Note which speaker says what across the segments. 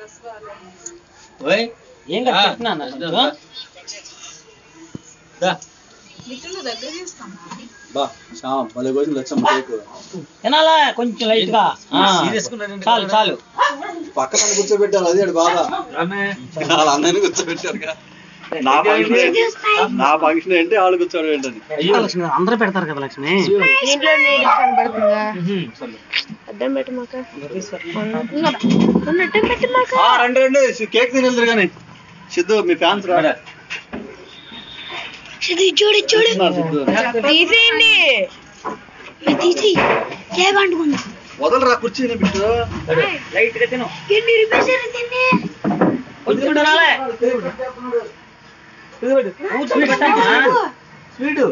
Speaker 1: ఓయ్
Speaker 2: ఏం కదా
Speaker 1: ఆ,
Speaker 2: చెప్తున్నా అన్న
Speaker 1: దా,
Speaker 2: కొంచెం.
Speaker 1: దా.
Speaker 3: బా శ్యామ్ భలే కోసం లచ్చమ్మ కేక్
Speaker 2: తినాలా కొంచెం లైట్ గా ఆ.
Speaker 1: సీరియస్ గా ఉన్నారండి.
Speaker 2: చాలు చాలు
Speaker 3: పక్కన కూర్చోబెట్టారు అది ఆడు బాధ
Speaker 1: రామే.
Speaker 3: వాళ్ళ అన్నని కూర్చోబెట్టారు నా ఫంక్షన్ నా ఫంక్షన్ ఏంటి వాళ్ళు కూర్చోబెట్టండి
Speaker 1: అయ్యో.
Speaker 2: లక్ష్మి అందరూ పెడతారు కదా లక్ష్మి
Speaker 4: దీంట్లో నీళ్ళు కనబడుతుందా
Speaker 1: ఉహుం, సర్లే.
Speaker 4: అడ్డం పెట్టమాక అడ్డం పెట్టమాక
Speaker 3: ఆ, రండి రండి కేక్ తినేద్దరు కానీ సిద్ధు మీ ఫ్యాన్స్ రా
Speaker 1: రా.
Speaker 4: చూడు చూడు
Speaker 3: వస్తున్నారు సిద్ధు
Speaker 4: తీసేయండి
Speaker 5: తీసి కేక్ అంటుకుంది
Speaker 3: వదలరా కుర్చీని బిట్టు
Speaker 2: లైట్ గా తిను
Speaker 5: ఎన్ని రూపాయలు తిండి
Speaker 2: కొంచెం తినాలే స్వీట్ పెట్టమ్మా స్వీట్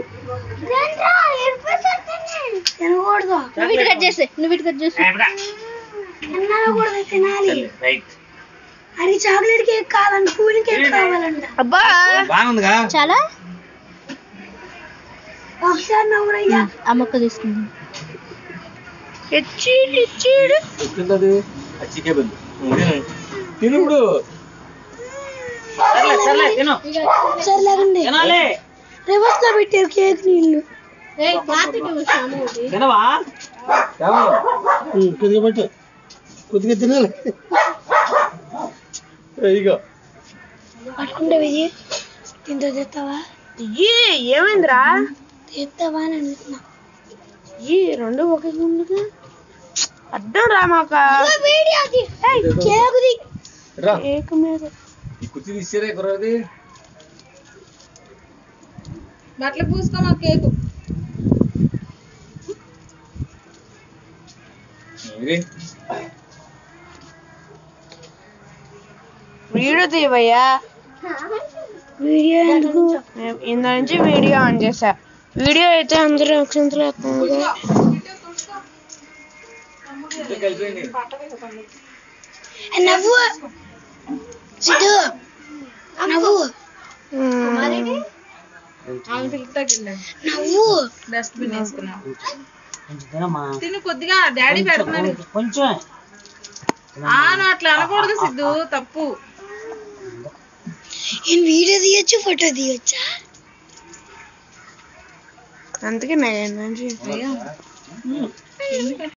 Speaker 5: తినకూడదు
Speaker 4: నువ్వు ఇటు కట్ చేస్తే నువ్వు ఇటు కట్ చేస్తే
Speaker 5: తినకూడదు తినాలి
Speaker 1: రైట్
Speaker 5: అది చాక్లెట్ కేక్ కాదంట కూల్ కేక్ కావాలంట
Speaker 4: అబ్బా
Speaker 1: బాగుందిగా
Speaker 4: చాలా
Speaker 5: ఒకసారి నవ్వురయ్యా
Speaker 4: ఆ మొక్క తీసుకుందాం ఇచ్చిడు ఇచ్చిడు
Speaker 3: వచ్చింది చికే బంది
Speaker 1: తినుడు
Speaker 2: సర్లే సర్లే తిను
Speaker 5: ఒకసారి లేకండి
Speaker 2: తినాలి
Speaker 5: రివర్స్ లో పెట్టారు కేక్ నీళ్ళు
Speaker 2: తినవా
Speaker 3: కొద్దిగా పట్టు కొద్దిగా తినాలి ఇగో
Speaker 5: పట్టుకుంటే విజయ్ దీంతో తెస్తావా
Speaker 4: ఏమైందిరా
Speaker 5: తెస్తావా అని అడుగుతున్నా
Speaker 4: ఈ రెండు ఒకే గుండుగా అడ్డం రా మాక
Speaker 5: వేడి అది కేకుది
Speaker 1: రా
Speaker 4: కేక్ మీద
Speaker 1: ఈ కుర్చీ తీసారే కుర్రది
Speaker 6: బట్టలు పూసుకో మా కేకు
Speaker 1: ఇది
Speaker 4: వీడియో తీయవయ్యా
Speaker 5: వీడియో ఎందుకు
Speaker 4: నేను ఇందా నుంచి వీడియో ఆన్ చేసా వీడియో అయితే అందరూ అక్షంతలు వేస్తున్నారు
Speaker 1: కలిపోయింది
Speaker 5: ఏ, నవ్వు సిద్ధు నవ్వు
Speaker 6: ఆమె పిలుతాకిండి
Speaker 5: నవ్వు
Speaker 6: డస్ట్బిన్ వేసుకున్నాం
Speaker 2: కొంచెం తినమ్మా
Speaker 6: తిని కొద్దిగా డాడీ పెడుతున్నాడు
Speaker 2: కొంచెం
Speaker 6: ఆ నువ్వు అట్లా అనకూడదు సిద్ధు తప్పు
Speaker 5: నేను వీడియో తీయొచ్చు ఫోటో తీయొచ్చా
Speaker 4: అందుకే నేను నుంచి